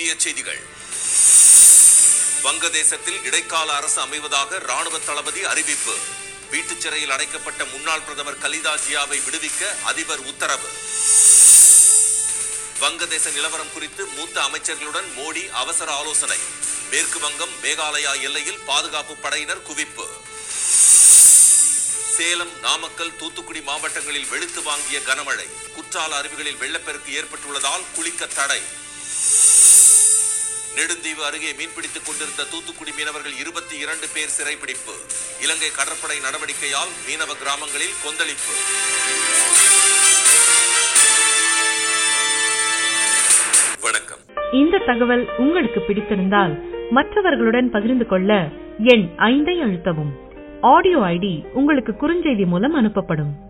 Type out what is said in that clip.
முக்கிய செய்திகள் வங்கதேசத்தில் இடைக்கால அரசு அமைவதாக ராணுவ தளபதி அறிவிப்பு வீட்டுச் சிறையில் அடைக்கப்பட்ட முன்னாள் பிரதமர் கலிதா ஜியாவை விடுவிக்க அதிபர் உத்தரவு வங்கதேச நிலவரம் குறித்து மூத்த அமைச்சர்களுடன் மோடி அவசர ஆலோசனை மேற்கு வங்கம் மேகாலயா எல்லையில் பாதுகாப்பு படையினர் குவிப்பு சேலம் நாமக்கல் தூத்துக்குடி மாவட்டங்களில் வெளுத்து வாங்கிய கனமழை குற்றால அருவிகளில் வெள்ளப்பெருக்கு ஏற்பட்டுள்ளதால் குளிக்க தடை நெடுந்தீவு அருகே மீன்பிடித்துக் கொண்டிருந்த தூத்துக்குடி மீனவர்கள் இருபத்தி இரண்டு பேர் சிறைப்பிடிப்பு இலங்கை கடற்படை நடவடிக்கையால் மீனவ கிராமங்களில் கொந்தளிப்பு வணக்கம் இந்த தகவல் உங்களுக்கு பிடித்திருந்தால் மற்றவர்களுடன் பகிர்ந்து கொள்ள எண் ஐந்தை அழுத்தவும் ஆடியோ ஐடி உங்களுக்கு குறுஞ்செய்தி மூலம் அனுப்பப்படும்